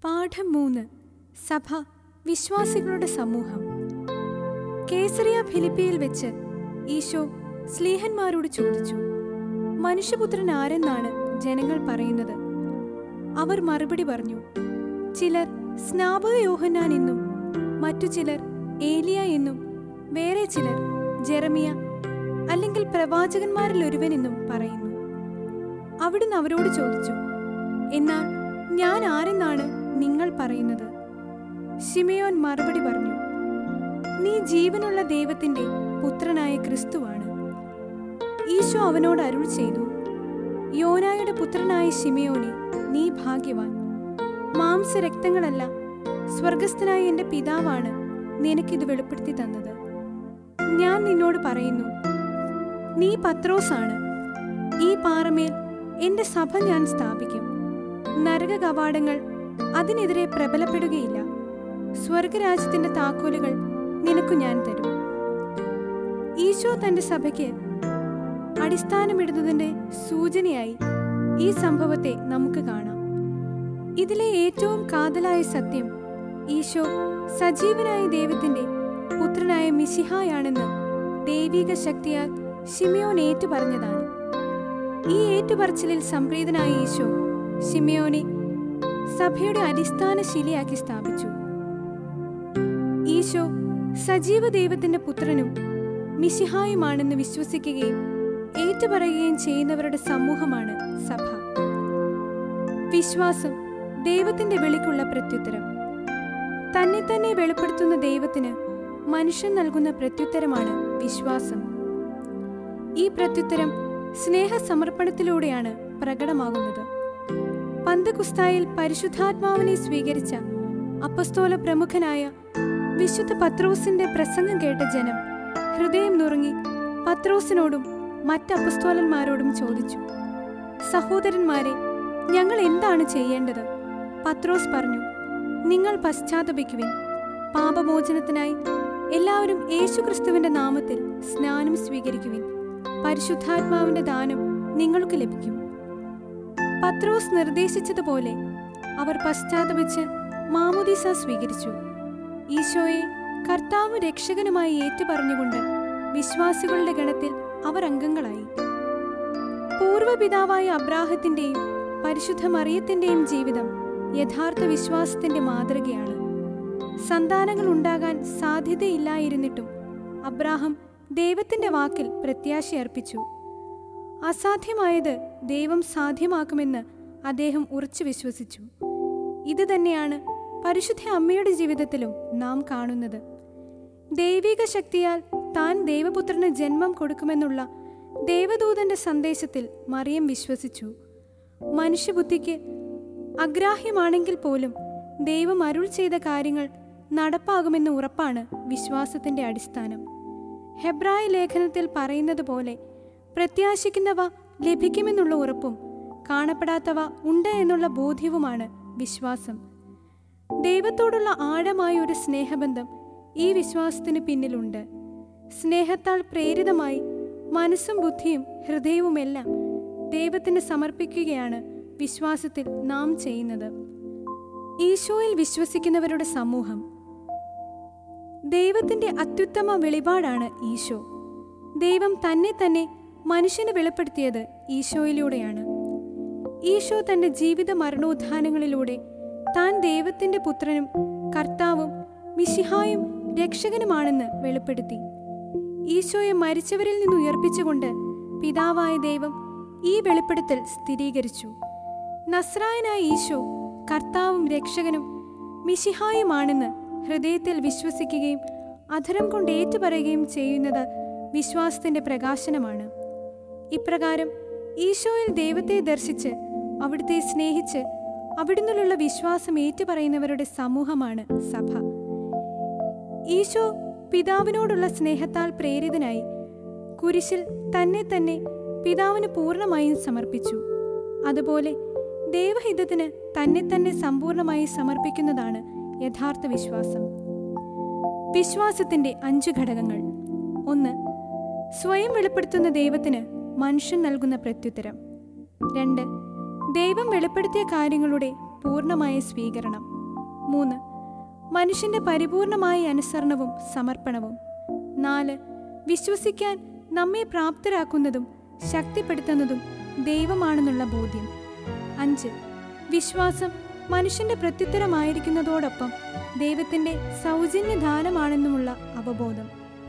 പാഠം മൂന്ന് സഭ വിശ്വാസികളുടെ സമൂഹം കേസറിയ ഫിലിപ്പിയിൽ വെച്ച് ഈശോ സ്ലീഹന്മാരോട് ചോദിച്ചു മനുഷ്യപുത്രൻ ആരെന്നാണ് ജനങ്ങൾ പറയുന്നത് അവർ മറുപടി പറഞ്ഞു ചിലർ സ്നാപക യോഹന്നാൻ എന്നും മറ്റു ചിലർ ഏലിയ എന്നും വേറെ ചിലർ ജെറമിയ അല്ലെങ്കിൽ പ്രവാചകന്മാരിൽ ഒരുവനെന്നും പറയുന്നു അവിടുന്ന് അവരോട് ചോദിച്ചു എന്നാൽ ഞാൻ ആരെന്നാണ് നിങ്ങൾ പറയുന്നത് ശിമയോൻ മറുപടി പറഞ്ഞു നീ ജീവനുള്ള ദൈവത്തിന്റെ പുത്രനായ ക്രിസ്തുവാണ് ഈശോ അവനോട് അരുൾ ചെയ്തു യോനായുടെ പുത്രനായ ശിമയോനെ നീ ഭാഗ്യവാൻ മാംസരക്തങ്ങളല്ല സ്വർഗസ്ഥനായ എന്റെ പിതാവാണ് നിനക്കിത് വെളിപ്പെടുത്തി തന്നത് ഞാൻ നിന്നോട് പറയുന്നു നീ പത്രോസാണ് ഈ പാറമേൽ എന്റെ സഭ ഞാൻ സ്ഥാപിക്കും നരക കവാടങ്ങൾ അതിനെതിരെ പ്രബലപ്പെടുകയില്ല സ്വർഗരാജ്യത്തിന്റെ താക്കോലുകൾ നിനക്കു ഞാൻ തരും ഈശോ തന്റെ സഭയ്ക്ക് അടിസ്ഥാനമിടുന്നതിന്റെ സൂചനയായി ഈ സംഭവത്തെ നമുക്ക് കാണാം ഇതിലെ ഏറ്റവും കാതലായ സത്യം ഈശോ സജീവനായ ദൈവത്തിന്റെ പുത്രനായ മിശിഹായാണെന്ന് ദൈവിക ശക്തിയാൽ ഷിമിയോൻ ഏറ്റുപറഞ്ഞതാണ് ഈ ഏറ്റുപറച്ചിലിൽ സംപ്രീതനായ ഈശോ ഷിമിയോനെ സഭയുടെ അടിസ്ഥാന ശിലയാക്കി സ്ഥാപിച്ചു ഈശോ സജീവ ദൈവത്തിന്റെ പുത്രനും മിശിഹായുമാണെന്ന് വിശ്വസിക്കുകയും ഏറ്റുപറയുകയും ചെയ്യുന്നവരുടെ സമൂഹമാണ് സഭ വിശ്വാസം ദൈവത്തിന്റെ വിളിക്കുള്ള പ്രത്യുത്തരം തന്നെ തന്നെ വെളിപ്പെടുത്തുന്ന ദൈവത്തിന് മനുഷ്യൻ നൽകുന്ന പ്രത്യുത്തരമാണ് വിശ്വാസം ഈ പ്രത്യുത്തരം സ്നേഹസമർപ്പണത്തിലൂടെയാണ് പ്രകടമാകുന്നത് പന്തകുസ്തായിൽ പരിശുദ്ധാത്മാവിനെ സ്വീകരിച്ച അപ്പസ്തോല പ്രമുഖനായ വിശുദ്ധ പത്രോസിന്റെ പ്രസംഗം കേട്ട ജനം ഹൃദയം നുറുങ്ങി പത്രോസിനോടും മറ്റ് അപ്പസ്തോലന്മാരോടും ചോദിച്ചു സഹോദരന്മാരെ ഞങ്ങൾ എന്താണ് ചെയ്യേണ്ടത് പത്രോസ് പറഞ്ഞു നിങ്ങൾ പശ്ചാത്തപിക്കുവിൻ പാപമോചനത്തിനായി എല്ലാവരും യേശുക്രിസ്തുവിന്റെ നാമത്തിൽ സ്നാനം സ്വീകരിക്കുവിൻ പരിശുദ്ധാത്മാവിന്റെ ദാനം നിങ്ങൾക്ക് ലഭിക്കും പത്രോസ് നിർദ്ദേശിച്ചതുപോലെ അവർ പശ്ചാത്തപിച്ച് മാമുദീസ സ്വീകരിച്ചു ഈശോയെ കർത്താവ് രക്ഷകനുമായി ഏറ്റുപറഞ്ഞുകൊണ്ട് വിശ്വാസികളുടെ ഗണത്തിൽ അവർ അംഗങ്ങളായി പൂർവപിതാവായ അബ്രാഹത്തിന്റെയും പരിശുദ്ധ മറിയത്തിന്റെയും ജീവിതം യഥാർത്ഥ വിശ്വാസത്തിന്റെ മാതൃകയാണ് സന്താനങ്ങൾ ഉണ്ടാകാൻ സാധ്യതയില്ലായിരുന്നിട്ടും അബ്രാഹം ദൈവത്തിന്റെ വാക്കിൽ പ്രത്യാശയർപ്പിച്ചു അസാധ്യമായത് ദൈവം സാധ്യമാക്കുമെന്ന് അദ്ദേഹം ഉറച്ചു വിശ്വസിച്ചു ഇത് തന്നെയാണ് പരിശുദ്ധ അമ്മയുടെ ജീവിതത്തിലും നാം കാണുന്നത് ദൈവിക ശക്തിയാൽ താൻ ദൈവപുത്രന് ജന്മം കൊടുക്കുമെന്നുള്ള ദേവദൂതന്റെ സന്ദേശത്തിൽ മറിയം വിശ്വസിച്ചു മനുഷ്യബുദ്ധിക്ക് അഗ്രാഹ്യമാണെങ്കിൽ പോലും ദൈവം അരുൾ ചെയ്ത കാര്യങ്ങൾ നടപ്പാകുമെന്ന ഉറപ്പാണ് വിശ്വാസത്തിന്റെ അടിസ്ഥാനം ഹെബ്രായ ലേഖനത്തിൽ പറയുന്നത് പോലെ പ്രത്യാശിക്കുന്നവ ലഭിക്കുമെന്നുള്ള ഉറപ്പും കാണപ്പെടാത്തവ ഉണ്ട് എന്നുള്ള ബോധ്യവുമാണ് വിശ്വാസം ദൈവത്തോടുള്ള ആഴമായ ഒരു സ്നേഹബന്ധം ഈ വിശ്വാസത്തിന് പിന്നിലുണ്ട് സ്നേഹത്താൽ പ്രേരിതമായി മനസ്സും ബുദ്ധിയും ഹൃദയവുമെല്ലാം ദൈവത്തിന് സമർപ്പിക്കുകയാണ് വിശ്വാസത്തിൽ നാം ചെയ്യുന്നത് ഈശോയിൽ വിശ്വസിക്കുന്നവരുടെ സമൂഹം ദൈവത്തിന്റെ അത്യുത്തമ വെളിപാടാണ് ഈശോ ദൈവം തന്നെ തന്നെ മനുഷ്യന് വെളിപ്പെടുത്തിയത് ഈശോയിലൂടെയാണ് ഈശോ തന്റെ ജീവിത മരണോത്ഥാനങ്ങളിലൂടെ താൻ ദൈവത്തിന്റെ പുത്രനും കർത്താവും മിശിഹായും രക്ഷകനുമാണെന്ന് വെളിപ്പെടുത്തി ഈശോയെ മരിച്ചവരിൽ നിന്ന് ഉയർപ്പിച്ചുകൊണ്ട് പിതാവായ ദൈവം ഈ വെളിപ്പെടുത്തൽ സ്ഥിരീകരിച്ചു നസ്രായനായ ഈശോ കർത്താവും രക്ഷകനും മിശിഹായുമാണെന്ന് ഹൃദയത്തിൽ വിശ്വസിക്കുകയും അധരം കൊണ്ട് ഏറ്റുപറയുകയും ചെയ്യുന്നത് വിശ്വാസത്തിന്റെ പ്രകാശനമാണ് ഇപ്രകാരം ഈശോയിൽ ദൈവത്തെ ദർശിച്ച് അവിടുത്തെ സ്നേഹിച്ച് അവിടുന്നുള്ള വിശ്വാസം ഏറ്റുപറയുന്നവരുടെ സമൂഹമാണ് സഭ ഈശോ പിതാവിനോടുള്ള സ്നേഹത്താൽ പ്രേരിതനായി കുരിശിൽ തന്നെ തന്നെ പിതാവിന് പൂർണ്ണമായും സമർപ്പിച്ചു അതുപോലെ ദൈവഹിതത്തിന് തന്നെ തന്നെ സമ്പൂർണമായി സമർപ്പിക്കുന്നതാണ് യഥാർത്ഥ വിശ്വാസം വിശ്വാസത്തിന്റെ അഞ്ച് ഘടകങ്ങൾ ഒന്ന് സ്വയം വെളിപ്പെടുത്തുന്ന ദൈവത്തിന് മനുഷ്യൻ നൽകുന്ന പ്രത്യുത്തരം രണ്ട് ദൈവം വെളിപ്പെടുത്തിയ കാര്യങ്ങളുടെ പൂർണ്ണമായ സ്വീകരണം മൂന്ന് മനുഷ്യന്റെ പരിപൂർണമായ അനുസരണവും സമർപ്പണവും നാല് വിശ്വസിക്കാൻ നമ്മെ പ്രാപ്തരാക്കുന്നതും ശക്തിപ്പെടുത്തുന്നതും ദൈവമാണെന്നുള്ള ബോധ്യം അഞ്ച് വിശ്വാസം മനുഷ്യന്റെ പ്രത്യുത്തരമായിരിക്കുന്നതോടൊപ്പം ദൈവത്തിന്റെ സൗജന്യദാനമാണെന്നുമുള്ള അവബോധം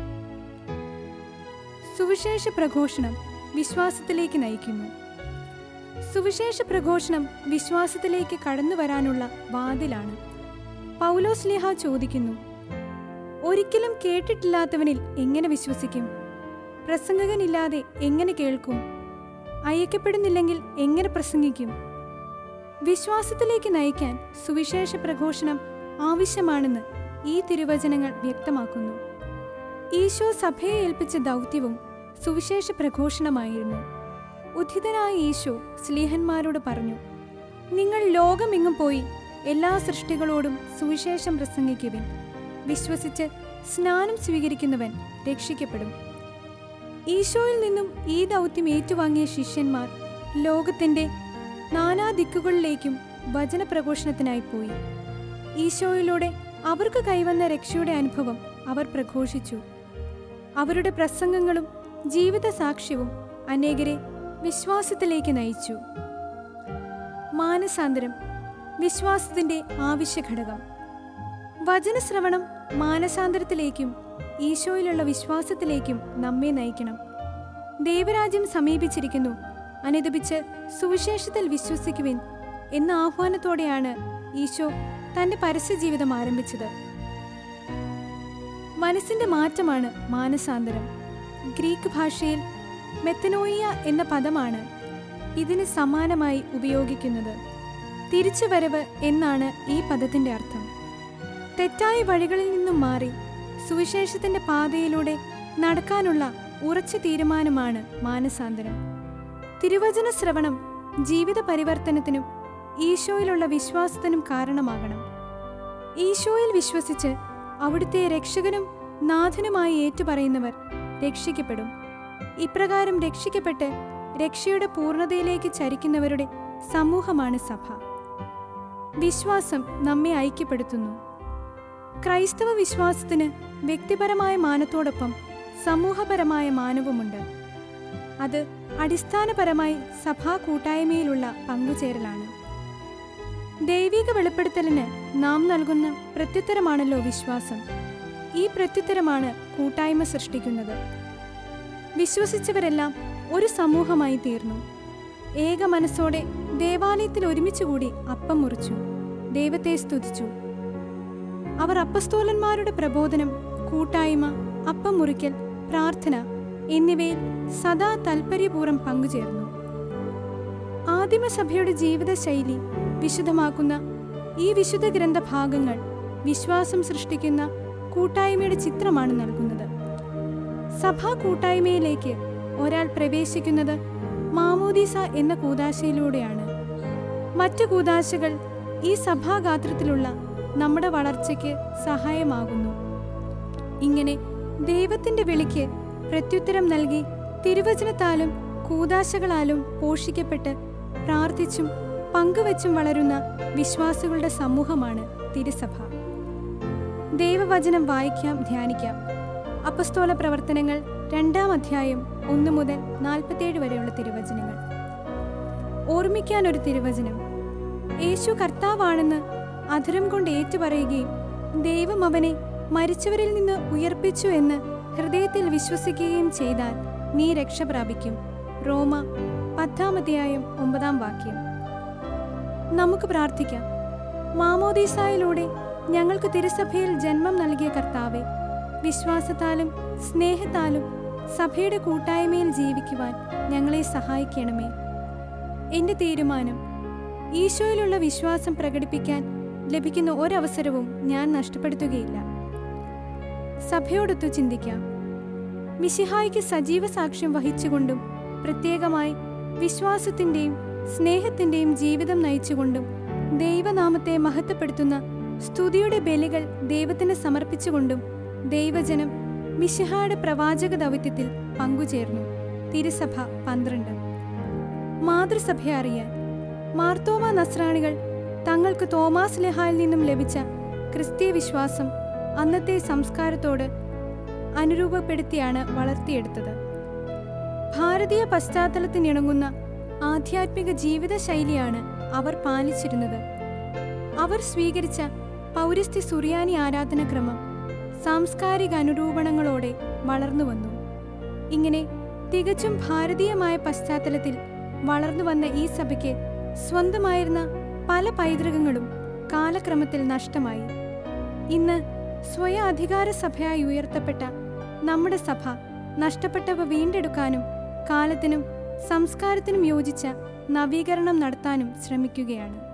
സുവിശേഷ പ്രഘോഷണം വിശ്വാസത്തിലേക്ക് നയിക്കുന്നു സുവിശേഷ പ്രഘോഷണം വിശ്വാസത്തിലേക്ക് കടന്നു വരാനുള്ള വാതിലാണ് പൗലോസ് ലിഹ ചോദിക്കുന്നു ഒരിക്കലും കേട്ടിട്ടില്ലാത്തവനിൽ എങ്ങനെ വിശ്വസിക്കും പ്രസംഗകനില്ലാതെ എങ്ങനെ കേൾക്കും അയക്കപ്പെടുന്നില്ലെങ്കിൽ എങ്ങനെ പ്രസംഗിക്കും വിശ്വാസത്തിലേക്ക് നയിക്കാൻ സുവിശേഷ പ്രഘോഷണം ആവശ്യമാണെന്ന് ഈ തിരുവചനങ്ങൾ വ്യക്തമാക്കുന്നു ഈശോ സഭയെ ഏൽപ്പിച്ച ദൗത്യവും സുവിശേഷ പ്രഘോഷണമായിരുന്നു ഉദ്ധിതനായ ഈശോ സ്ലീഹന്മാരോട് പറഞ്ഞു നിങ്ങൾ ലോകമെങ്ങും പോയി എല്ലാ സൃഷ്ടികളോടും സുവിശേഷം പ്രസംഗിക്കുവിൻ വിശ്വസിച്ച് സ്നാനം സ്വീകരിക്കുന്നവൻ രക്ഷിക്കപ്പെടും ഈശോയിൽ നിന്നും ഈ ദൗത്യം ഏറ്റുവാങ്ങിയ ശിഷ്യന്മാർ ലോകത്തിന്റെ നാനാ ദിക്കുകളിലേക്കും വചനപ്രഘോഷണത്തിനായി പോയി ഈശോയിലൂടെ അവർക്ക് കൈവന്ന രക്ഷയുടെ അനുഭവം അവർ പ്രഘോഷിച്ചു അവരുടെ പ്രസംഗങ്ങളും ജീവിത സാക്ഷ്യവും അനേകരെ വിശ്വാസത്തിലേക്ക് നയിച്ചു മാനസാന്തരം വിശ്വാസത്തിന്റെ ആവശ്യഘടകം വചനശ്രവണം മാനസാന്തരത്തിലേക്കും ഈശോയിലുള്ള വിശ്വാസത്തിലേക്കും നമ്മെ നയിക്കണം ദൈവരാജ്യം സമീപിച്ചിരിക്കുന്നു അനുദപിച്ച് സുവിശേഷത്തിൽ വിശ്വസിക്കുവിൻ എന്ന ആഹ്വാനത്തോടെയാണ് ഈശോ തന്റെ പരസ്യജീവിതം ആരംഭിച്ചത് മനസ്സിന്റെ മാറ്റമാണ് മാനസാന്തരം ഗ്രീക്ക് ഭാഷയിൽ മെത്തനോയിയ എന്ന പദമാണ് ഇതിന് സമാനമായി ഉപയോഗിക്കുന്നത് തിരിച്ചുവരവ് എന്നാണ് ഈ പദത്തിന്റെ അർത്ഥം തെറ്റായ വഴികളിൽ നിന്നും മാറി സുവിശേഷത്തിന്റെ പാതയിലൂടെ നടക്കാനുള്ള ഉറച്ച തീരുമാനമാണ് മാനസാന്തരം തിരുവചന ശ്രവണം ജീവിത പരിവർത്തനത്തിനും ഈശോയിലുള്ള വിശ്വാസത്തിനും കാരണമാകണം ഈശോയിൽ വിശ്വസിച്ച് അവിടുത്തെ രക്ഷകനും നാഥനുമായി ഏറ്റുപറയുന്നവർ രക്ഷിക്കപ്പെടും ഇപ്രകാരം രക്ഷിക്കപ്പെട്ട് രക്ഷയുടെ പൂർണ്ണതയിലേക്ക് ചരിക്കുന്നവരുടെ സമൂഹമാണ് സഭ വിശ്വാസം നമ്മെ ഐക്യപ്പെടുത്തുന്നു ക്രൈസ്തവ വിശ്വാസത്തിന് വ്യക്തിപരമായ മാനത്തോടൊപ്പം സമൂഹപരമായ മാനവുമുണ്ട് അത് അടിസ്ഥാനപരമായി സഭാ കൂട്ടായ്മയിലുള്ള പങ്കുചേരലാണ് ദൈവിക വെളിപ്പെടുത്തലിന് നാം നൽകുന്ന പ്രത്യുത്തരമാണല്ലോ വിശ്വാസം ഈ പ്രത്യുത്തരമാണ് കൂട്ടായ്മ സൃഷ്ടിക്കുന്നത് വിശ്വസിച്ചവരെല്ലാം ഒരു സമൂഹമായി തീർന്നു ഏക മനസ്സോടെ ദേവാലയത്തിൽ ഒരുമിച്ചുകൂടി അപ്പം മുറിച്ചു ദൈവത്തെ സ്തുതിച്ചു അവർ അപ്പസ്തോലന്മാരുടെ പ്രബോധനം കൂട്ടായ്മ അപ്പം മുറിക്കൽ പ്രാർത്ഥന എന്നിവയിൽ സദാ താൽപ്പര്യപൂർവ്വം പങ്കുചേർന്നു ആദിമസഭയുടെ ജീവിതശൈലി വിശുദ്ധമാക്കുന്ന ഈ വിശുദ്ധ ഗ്രന്ഥ ഭാഗങ്ങൾ വിശ്വാസം സൃഷ്ടിക്കുന്ന കൂട്ടായ്മയുടെ ചിത്രമാണ് നൽകുന്നത് സഭാ കൂട്ടായ്മയിലേക്ക് ഒരാൾ പ്രവേശിക്കുന്നത് മാമോദീസ എന്ന കൂതാശയിലൂടെയാണ് മറ്റു കൂതാശകൾ ഈ സഭാഗാത്രത്തിലുള്ള നമ്മുടെ വളർച്ചയ്ക്ക് സഹായമാകുന്നു ഇങ്ങനെ ദൈവത്തിന്റെ വിളിക്ക് പ്രത്യുത്തരം നൽകി തിരുവചനത്താലും കൂതാശകളാലും പോഷിക്കപ്പെട്ട് പ്രാർത്ഥിച്ചും പങ്കുവച്ചും വളരുന്ന വിശ്വാസികളുടെ സമൂഹമാണ് തിരുസഭ ദൈവവചനം വായിക്കാം ധ്യാനിക്കാം അപ്പസ്തോല പ്രവർത്തനങ്ങൾ രണ്ടാം അധ്യായം ഒന്ന് മുതൽ നാൽപ്പത്തിയേഴ് വരെയുള്ള തിരുവചനങ്ങൾ ഓർമ്മിക്കാൻ ഒരു തിരുവചനം യേശു കർത്താവാണെന്ന് അധരം കൊണ്ട് ഏറ്റുപറയുകയും ദൈവം അവനെ മരിച്ചവരിൽ നിന്ന് ഉയർപ്പിച്ചു എന്ന് ഹൃദയത്തിൽ വിശ്വസിക്കുകയും ചെയ്താൽ നീ രക്ഷ പ്രാപിക്കും റോമ പത്താം അധ്യായം ഒമ്പതാം വാക്യം നമുക്ക് പ്രാർത്ഥിക്കാം മാമോദീസായിലൂടെ ഞങ്ങൾക്ക് തിരുസഭയിൽ ജന്മം നൽകിയ കർത്താവെ വിശ്വാസത്താലും സ്നേഹത്താലും സഭയുടെ കൂട്ടായ്മയിൽ ജീവിക്കുവാൻ ഞങ്ങളെ സഹായിക്കണമേ എൻ്റെ തീരുമാനം ഈശോയിലുള്ള വിശ്വാസം പ്രകടിപ്പിക്കാൻ ലഭിക്കുന്ന ഒരവസരവും ഞാൻ നഷ്ടപ്പെടുത്തുകയില്ല സഭയോടൊത്തു ചിന്തിക്കാം മിശിഹായ്ക്ക് സജീവ സാക്ഷ്യം വഹിച്ചുകൊണ്ടും പ്രത്യേകമായി വിശ്വാസത്തിൻ്റെയും സ്നേഹത്തിൻ്റെയും ജീവിതം നയിച്ചുകൊണ്ടും ദൈവനാമത്തെ മഹത്വപ്പെടുത്തുന്ന സ്തുതിയുടെ ബലികൾ ദൈവത്തിന് സമർപ്പിച്ചുകൊണ്ടും ദൈവജനം മിശിഹായുടെ പ്രവാചക ദൗത്യത്തിൽ പങ്കുചേർന്നു തിരുസഭ പന്ത്രണ്ട് മാതൃസഭയെ അറിയാൻ മാർത്തോമ നസ്രാണികൾ തങ്ങൾക്ക് തോമാസ് ലെഹായിൽ നിന്നും ലഭിച്ച ക്രിസ്തീയ വിശ്വാസം അന്നത്തെ സംസ്കാരത്തോട് അനുരൂപപ്പെടുത്തിയാണ് വളർത്തിയെടുത്തത് ഭാരതീയ പശ്ചാത്തലത്തിനിണങ്ങുന്ന ആധ്യാത്മിക ജീവിത ശൈലിയാണ് അവർ പാലിച്ചിരുന്നത് അവർ സ്വീകരിച്ച പൗരസ്ത്യ സുറിയാനി ആരാധനക്രമം സാംസ്കാരിക അനുരൂപണങ്ങളോടെ വളർന്നു വന്നു ഇങ്ങനെ തികച്ചും ഭാരതീയമായ പശ്ചാത്തലത്തിൽ വളർന്നു വന്ന ഈ സഭയ്ക്ക് സ്വന്തമായിരുന്ന പല പൈതൃകങ്ങളും കാലക്രമത്തിൽ നഷ്ടമായി ഇന്ന് സ്വയ അധികാര സഭയായി ഉയർത്തപ്പെട്ട നമ്മുടെ സഭ നഷ്ടപ്പെട്ടവ വീണ്ടെടുക്കാനും കാലത്തിനും സംസ്കാരത്തിനും യോജിച്ച നവീകരണം നടത്താനും ശ്രമിക്കുകയാണ്